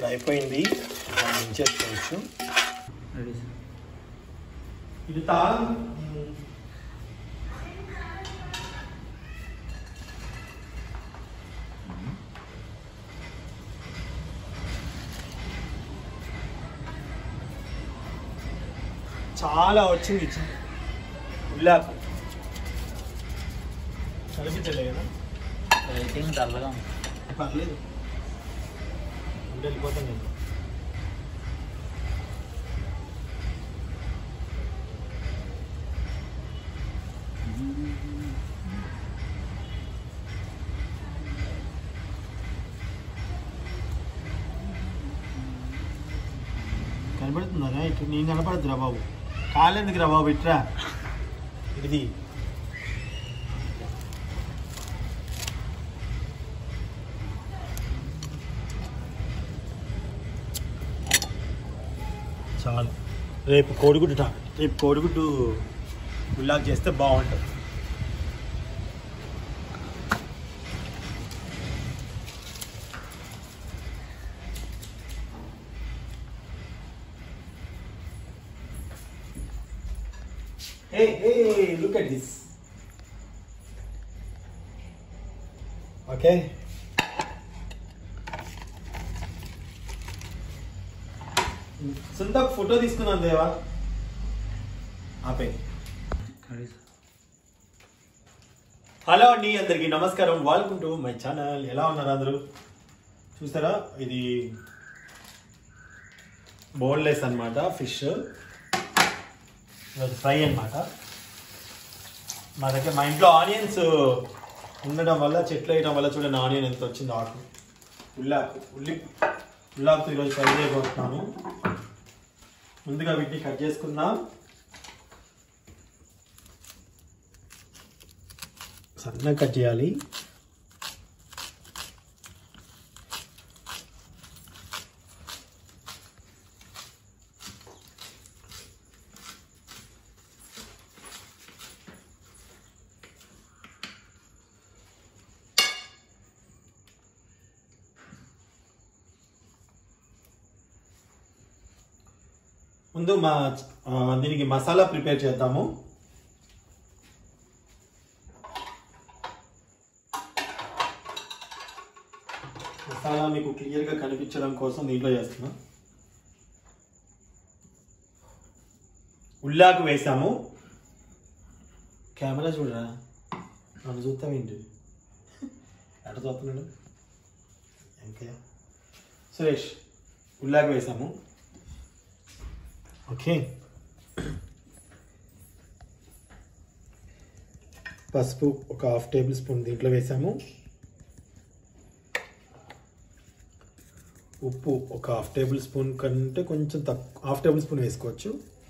ఇప్పుడు అయిపోయింది మనం దించేసుకోవచ్చు రెడీ సార్ ఇది తాళం చాలా వచ్చింది ఉల్లాకు కనిపించలే కదా రేటింగ్ డల్గా ఉంది పర్లేదు అంటే వెళ్ళిపోతాను నేను కనపడుతుందా ఇటు నేను కనపడుతురా బాబు కాలేందుకు రా బాబు ఇట్రా ఇది చాలు రేపు కోడిగుడ్డు ట- రేపు కోడిగుడ్డు గుల్లాగ్ చేస్తే బాగుంటుంది Hey, hey, look at this. Okay. సొంత ఫోటో తీసుకున్నాను దేవా ఆపే రెడీ సార్ హలో అండి అందరికీ నమస్కారం వెల్కమ్ టు మై ఛానల్ ఎలా ఉన్నారు అందరూ చూసారా ఇది బోన్లెస్ అన్నమాట ఫిష్ అది ఫ్రై అన్నమాట మా దగ్గర మా ఇంట్లో ఆనియన్స్ ఉండడం వల్ల చెట్లు వేయడం వల్ల చూడండి ఆనియన్ ఎంత వచ్చింది ఆకు ఉల్లాకు ఉల్లి ఉల్లాకుతో ఈరోజు ఫ్రై చేయబోతున్నాను ముందుగా వీటిని కట్ చేసుకుందాం సన్నగా కట్ చేయాలి ముందు మా ఆ, దీనికి మసాలా ప్రిపేర్ చేద్దాము మసాలా మీకు క్లియర్గా కనిపించడం కోసం దీంట్లో చేస్తున్నా ఉల్లాకు వేసాము కెమెరా చూడరా నన్ను చూస్తాం ఏంటి ఎట చూస్తున్నాడు ఇంకా సురేష్ ఉల్లాకు వేసాము ఓకే పసుపు ఒక హాఫ్ టేబుల్ స్పూన్ దీంట్లో వేసాము ఉప్పు ఒక హాఫ్ టేబుల్ స్పూన్ కంటే కొంచెం తక్కువ హాఫ్ టేబుల్ స్పూన్ వేసుకోవచ్చు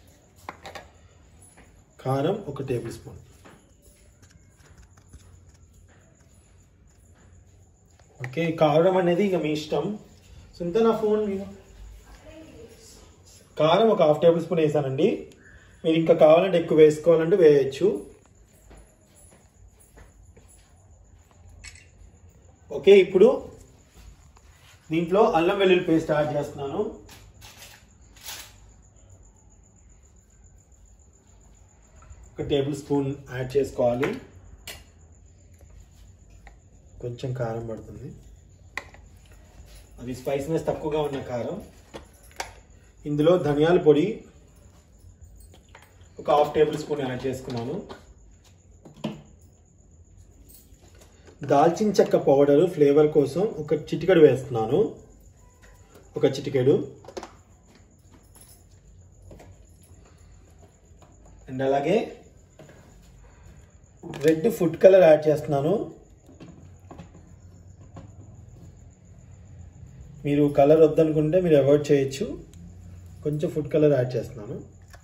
కారం ఒక టేబుల్ స్పూన్ ఓకే కారం అనేది ఇక మీ ఇష్టం సొంత నా ఫోన్ మీద కారం ఒక హాఫ్ టేబుల్ స్పూన్ వేసానండి మీరు ఇంకా కావాలంటే ఎక్కువ వేసుకోవాలంటే వేయచ్చు ఓకే ఇప్పుడు దీంట్లో అల్లం వెల్లుల్లి పేస్ట్ యాడ్ చేస్తున్నాను ఒక టేబుల్ స్పూన్ యాడ్ చేసుకోవాలి కొంచెం కారం పడుతుంది అది స్పైసీనెస్ తక్కువగా ఉన్న కారం ఇందులో ధనియాల పొడి ఒక హాఫ్ టేబుల్ స్పూన్ యాడ్ చేసుకున్నాను దాల్చిన చెక్క పౌడర్ ఫ్లేవర్ కోసం ఒక చిటికెడు వేస్తున్నాను ఒక చిటికెడు అండ్ అలాగే రెడ్ ఫుడ్ కలర్ యాడ్ చేస్తున్నాను మీరు కలర్ వద్దనుకుంటే మీరు అవాయిడ్ చేయొచ్చు కొంచెం ఫుడ్ కలర్ యాడ్ చేస్తున్నాను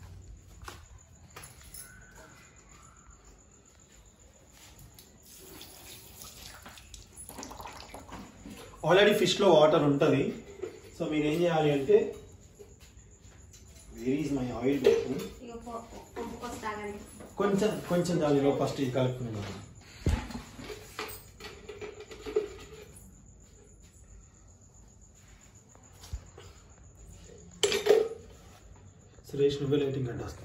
ఆల్రెడీ ఫిష్లో వాటర్ ఉంటుంది సో మీరు ఏం చేయాలి అంటే వేర్ ఈజ్ మై ఆయిల్ ఇక పో- పంపుకొస్తాగండి కొంచెం కొంచెం దానిలో ఫస్ట్ ఇది కలుపుకున్నాను సురేష్ నువ్వే లైటింగ్ కట్టేస్తా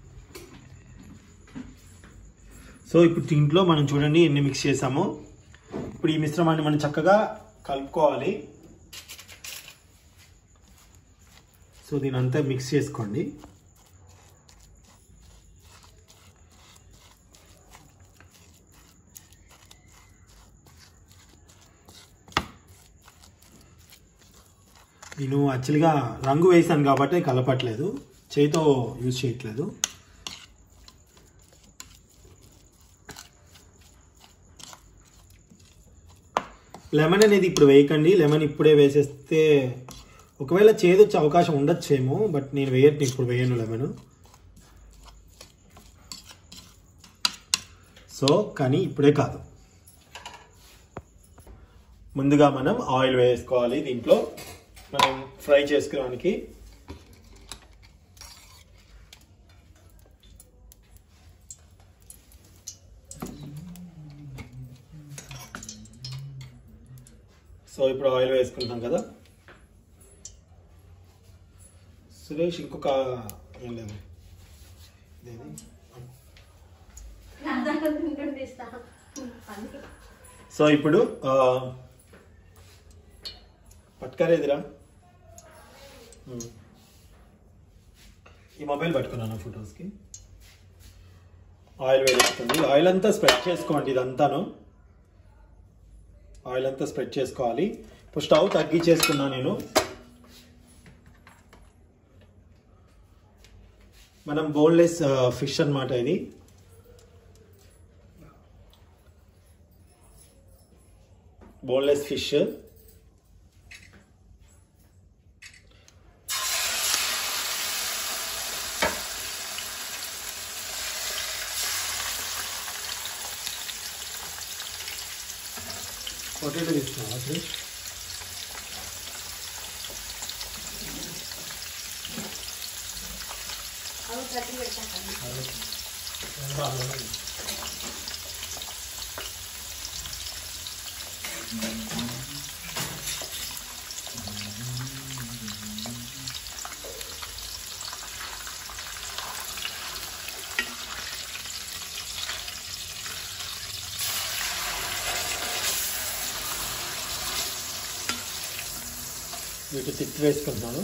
సో ఇప్పుడు దీంట్లో మనం చూడండి ఎన్ని మిక్స్ చేసాము ఇప్పుడు ఈ మిశ్రమాన్ని మనం చక్కగా కలుపుకోవాలి సో దీని అంతా మిక్స్ చేసుకోండి నేను యాక్చువల్గా రంగు వేసాను కాబట్టి కలపట్లేదు చేతితో యూజ్ చేయట్లేదు లెమన్ అనేది ఇప్పుడు వేయకండి లెమన్ ఇప్పుడే వేసేస్తే ఒకవేళ చేదు వచ్చే అవకాశం ఉండొచ్చేమో బట్ నేను వేయట్ని ఇప్పుడు వేయను లెమన్ సో కానీ ఇప్పుడే కాదు ముందుగా మనం ఆయిల్ వేసుకోవాలి దీంట్లో మనం ఫ్రై చేసుకోవడానికి సో ఇప్పుడు ఆయిల్ వేసుకుంటాం కదా సురేష్ ఇంకొక ఏం లేదు ఇదేది? తీస్తా అందుకే సో ఇప్పుడు ఆ, పట్టుకరేదిరా ఉమ్. ఈ మొబైల్ పట్టుకున్నాను ఫొటోస్కి ఆయిల్ వేస్తుంది ఆయిల్ అంతా స్ప్రెడ్ చేసుకోండి ఇదంతాను ఆయిల్ అంతా స్ప్రెడ్ చేసుకోవాలి ఇప్పుడు స్టవ్ తగ్గించేసుకున్నా నేను మనం బోన్లెస్ ఫిష్ అన్నమాట ఇది బోన్లెస్ ఫిష్ పొటాటో తీసుకున్నావా ఫ్రెష్ అవి కట్టి పెట్టాను వీటి తిప్పి వేసుకుంటున్నాను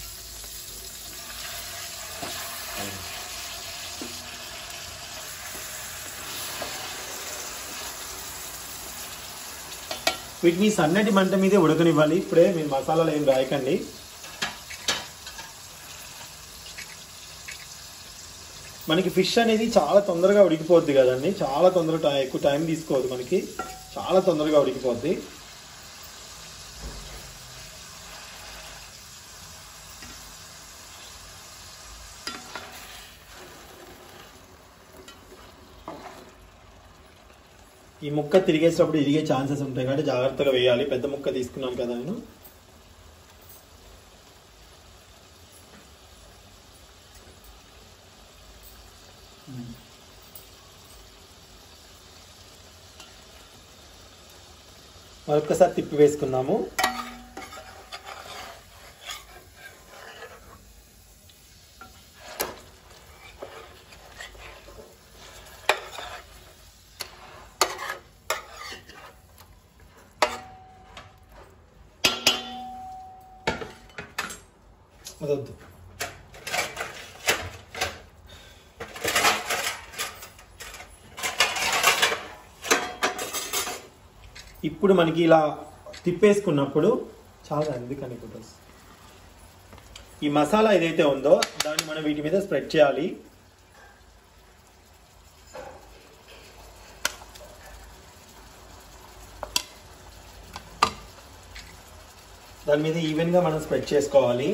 వీటిని సన్నటి మంట మీదే ఉడకనివ్వాలి ఇప్పుడే మీరు మసాలాలు ఏం రాయకండి మనకి ఫిష్ అనేది చాలా తొందరగా ఉడికిపోద్ది కదండి చాలా తొందరగా టై- ఎక్కువ టైం తీసుకోవద్దు మనకి చాలా తొందరగా ఉడికిపోద్ది ఈ ముక్క తిరిగేటప్పుడు ఇరిగే ఛాన్సెస్ ఉంటాయి కాబట్టి జాగ్రత్తగా వేయాలి పెద్ద ముక్క తీసుకున్నాను కదా నేను మరొకసారి తిప్పి వేసుకున్నాము అదొద్దు ఇప్పుడు మనకి ఇలా తిప్పేసుకున్నప్పుడు చాలా అందుకని ఫొటోస్ ఈ మసాలా ఏదైతే ఉందో దాన్ని మనం వీటి మీద స్ప్రెడ్ చేయాలి దాని మీద ఈవెన్గా మనం స్ప్రెడ్ చేసుకోవాలి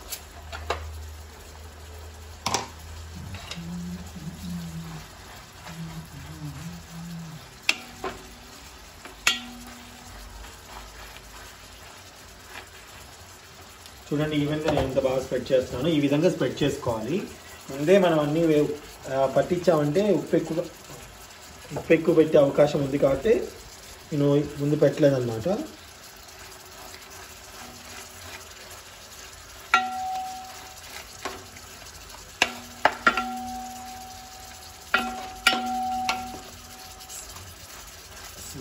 చూడండి ఈవెన్గా నేను ఎంత బాగా స్ప్రెడ్ చేస్తున్నాను ఈ విధంగా స్ప్రెడ్ చేసుకోవాలి ముందే మనం అన్ని వే- ఆ, పట్టించామంటే ఉప్పు ఎక్కువ ఉప్పు ఎక్కువ పెట్టే అవకాశం ఉంది కాబట్టి నేను ముందు పెట్టలేదన్నమాట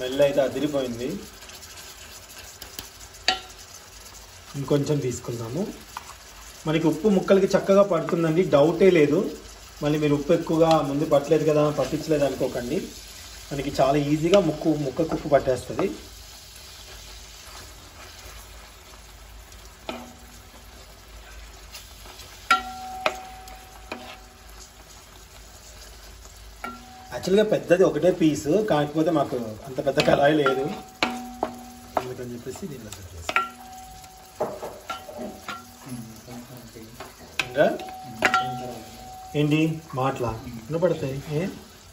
స్మెల్ అయితే అదిరిపోయింది ఇంకొంచెం తీసుకుందాము మనకి ఉప్పు ముక్కలకి చక్కగా పడుతుందండి డౌటే లేదు మళ్ళీ మీరు ఉప్పు ఎక్కువగా ముందు పట్టలేదు కదా పట్టించలేదు అనుకోకండి మనకి చాలా ఈజీగా ముక్కు ముక్కకు ఉప్పు పట్టేస్తుంది యాక్చువల్గా పెద్దది ఒకటే పీస్ కాకపోతే మాకు అంత పెద్ద కళాయి లేదు అందుకని చెప్పేసి దీనిలో సెట్ చేస్తాం ఇంకా ఏంటి మాటలా వినపడతాయి ఏ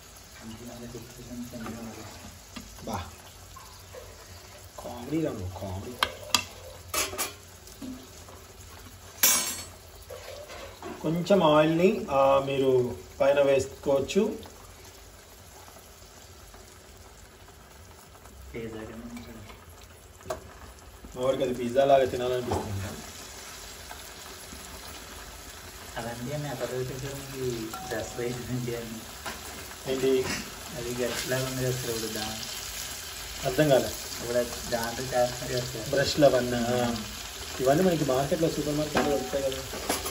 బా కామెడీ రాను కామెడీ కొంచెం ఆయిల్ని ఆ, మీరు పైన వేసుకోవచ్చు ఎవరికి అది పిజ్జా లాగా తినాలనిపిస్తుంది అదండి అని అక్కడ వచ్చేసరికి డ్రెస్ వేసింది అని ఏంటి అది గట్టిలాగా ఉంది కదా సార్ ఇప్పుడు దా అర్థం కాలే ఇప్పుడు అది దాంట్లో చేస్తున్నారు కదా సార్ బ్రష్లు అవన్నీ ఆ. ఇవన్నీ మనకి మార్కెట్లో సూపర్ మార్కెట్లో దొరుకుతాయి కదా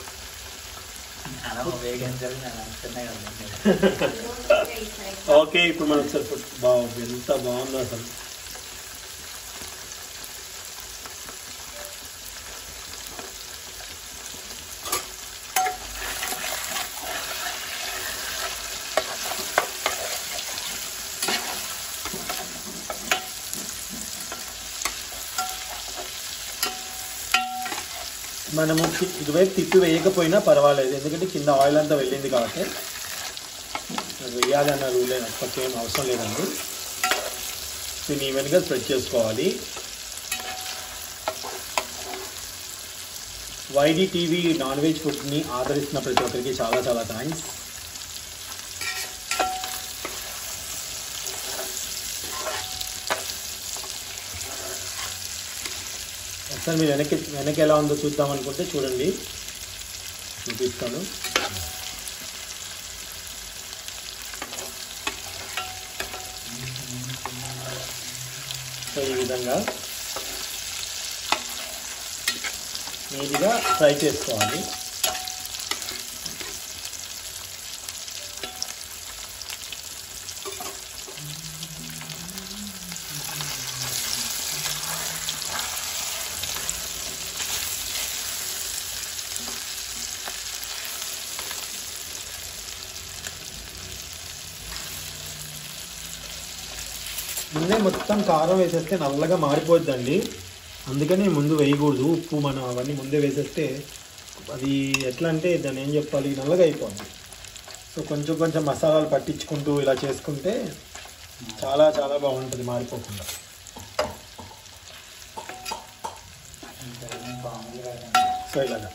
అలా ఉపయోగించాలి నేను అనుకున్నా కదా ఓకే ఇప్పుడు మనం ఒకసారి ఫుడ్ బాగుంది ఎంత బాగుందో అసలు మనము తి- ఇటువైపు తిప్పి వేయకపోయినా పర్వాలేదు ఎందుకంటే కింద ఆయిల్ అంతా వెళ్ళింది కాబట్టి అది వేయాలి అన్న రూల్ అప్పటికి ఏం అవసరం లేదండి దీన్ని ఈవెన్గా స్ప్రెడ్ చేసుకోవాలి వైడి టీవీ నాన్ వెజ్ ఫుడ్ని ఆదరిస్తున్న ప్రతి ఒక్కరికి చాలా చాలా థ్యాంక్స్ ఒకసారి మీరు వెనక్కి వెనక్కి ఎలా ఉందో చూద్దాం అనుకుంటే చూడండి చూపిస్తాను సో ఈ విధంగా నీట్గా ఫ్రై చేసుకోవాలి ముందే మొత్తం కారం వేసేస్తే నల్లగా మారిపోద్దండి అందుకని ముందు వేయకూడదు ఉప్పు మనం అవన్నీ ముందే వేసేస్తే అది ఎట్లా అంటే దాన్ని ఏం చెప్పాలి నల్లగా అయిపోద్ది సో కొంచెం కొంచెం మసాలాలు పట్టించుకుంటూ ఇలా చేసుకుంటే చాలా చాలా బాగుంటుంది మారిపోకుండా బాగుంది కదా సో ఇలాగా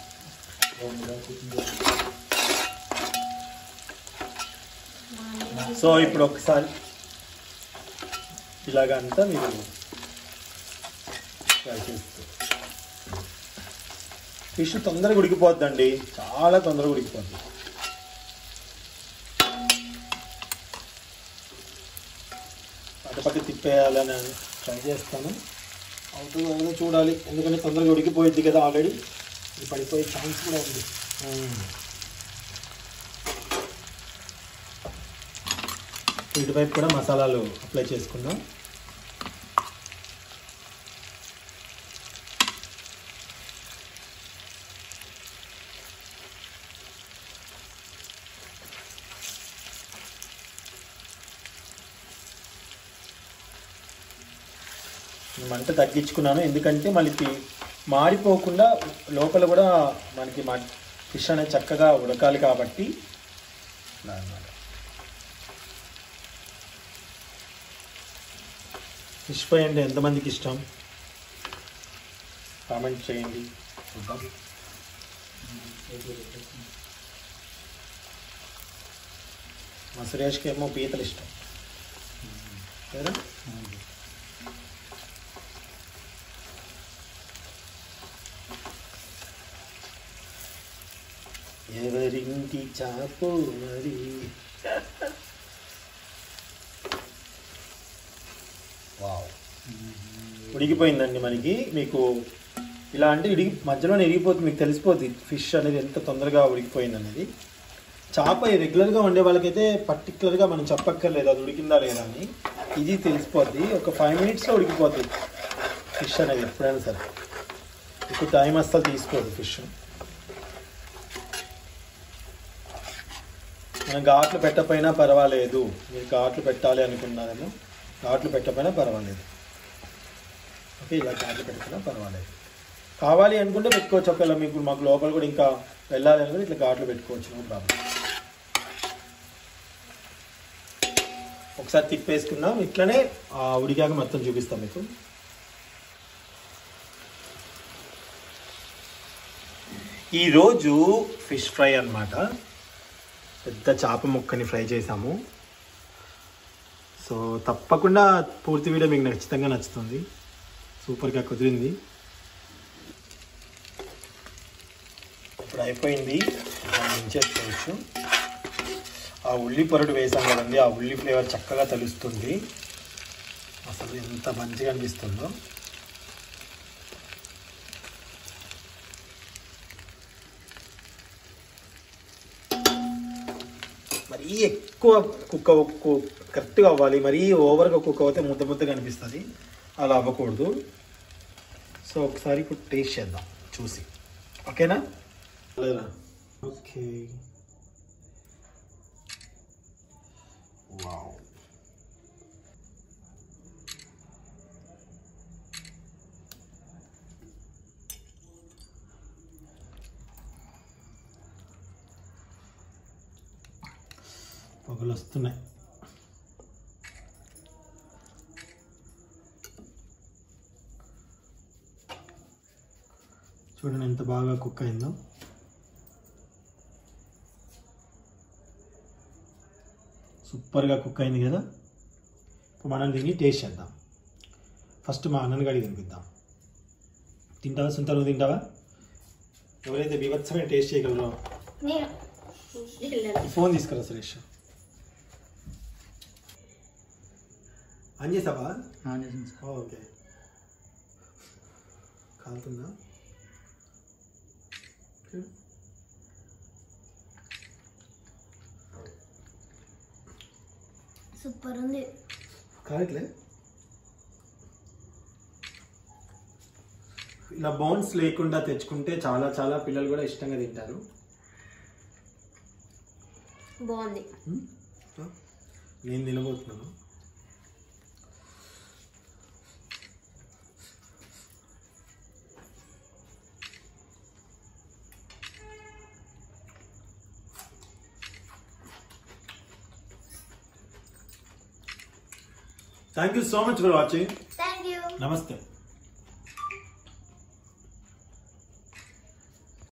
సో ఇప్పుడు ఒకసారి ఇలాగంతా మీరు ఫ్రై చేస్తూ ఫిష్ తొందరగా ఉడికిపోద్దండి చాలా తొందరగా ఉడికిపోద్ది అటుపక్క తిప్పేయాలని ట్రై చేస్తాను అవుతుందో లేదో చూడాలి ఎందుకంటే తొందరగా ఉడికిపోయింది కదా ఆల్రెడీ ఇది పడిపోయే ఛాన్స్ కూడా ఉంది ఉమ్. ఇటువైపు కూడా మసాలాలు అప్లై చేసుకుందాం నేను మంట తగ్గించుకున్నాను ఎందుకంటే మనకి మాడిపోకుండా లోపల కూడా మనకి ఫిష్ అనేది చక్కగా ఉడకాలి కాబట్టి ఇలా అన్నమాట ఫిష్ ఫ్రై అంటే ఎంతమందికి ఇష్టం కామెంట్ చేయండి చూద్దాం మా సురేష్కి ఏమో పీతలు ఇష్టం కదా ఎవరింటి చాపు మరి వావ్ ఉడికిపోయిందండి మనకి మీకు ఇలా అంటే ఇడిగి మధ్యలోనే ఇరిగిపోతుంది మీకు తెలిసిపోతుంది ఫిష్ అనేది ఎంత తొందరగా ఉడికిపోయింది అనేది చేప రెగ్యులర్గా వండే వాళ్ళకైతే పర్టికులర్గా మనం చెప్పక్కర్లేదు అది ఉడికిందా లేదా అని ఇది తెలిసిపోద్ది ఒక ఫైవ్ మినిట్స్లో ఉడికిపోతుంది ఫిష్ అనేది ఎప్పుడైనా సరే ఎక్కువ టైం అస్సలు తీసుకోదు ఫిష్ మనం ఘాట్లు పెట్టకపోయినా పర్వాలేదు మీరు ఘాట్లు పెట్టాలి అనుకున్నారేమో ఘాట్లు పెట్టకపోయినా పర్వాలేదు ఓకే ఇలా ఘాట్లు పెట్టకపోయినా పర్వాలేదు కావాలి అనుకుంటే పెట్టుకోవచ్చు ఒకవేళ మీకు మాకు లోపల కూడా ఇంకా వెళ్ళాలి అనుకుంటే ఇట్లా ఘాట్లు పెట్టుకోవచ్చు నో ప్రాబ్లం ఒకసారి తిప్పేసుకుందాం ఇట్లనే ఆ, ఉడికాక మొత్తం చూపిస్తాం మీకు ఈరోజు ఫిష్ ఫ్రై అన్నమాట పెద్ద చేప ముక్కని ఫ్రై చేసాము సో తప్పకుండా పూర్తి వీడియో మీకు ఖచ్చితంగా నచ్చుతుంది సూపర్గా కుదిరింది ఇప్పుడు అయిపోయింది దించేసుకోవచ్చు ఆ ఉల్లి పొరడు వేసాం కదండి ఆ ఉల్లి ఫ్లేవర్ చక్కగా తెలుస్తుంది అసలు ఎంత మంచిగా అనిపిస్తుందో మరీ ఎక్కువ కుక్క కు- కరెక్ట్గా అవ్వాలి మరీ ఓవర్గా కుక్ అవుతే ముద్ద ముద్దగా అనిపిస్తుంది అలా అవ్వకూడదు సో ఒకసారి ఇప్పుడు టేస్ట్ చేద్దాం చూసి ఓకేనా ఓకే వావ్ పొగలు వస్తున్నాయి చూడండి ఎంత బాగా కుక్ అయిందో సూపర్గా కుక్ అయింది కదా ఇప్పుడు మనం దీన్ని టేస్ట్ చేద్దాం ఫస్ట్ మా అన్నని గడి తినిపిద్దాం తింటావా సుంత నువ్వు తింటావా ఎవరైతే బీభత్సమైన టేస్ట్ చేయగలరో నేను వెళ్ళను. ఈ ఫోన్ తీసుకురా సురేష్ ఆన్ చేసావా ఆన్ చేసింది సార్ ఓకే కాలుతుందా సూపర్ ఉంది కావట్లే ఇలా బౌన్స్ లేకుండా తెచ్చుకుంటే చాలా చాలా పిల్లలు కూడా ఇష్టంగా తింటారు బాగుంది హ్మ్? ఆ? నేను తినబోతున్నాను thank you so much for watching thank you నమస్తే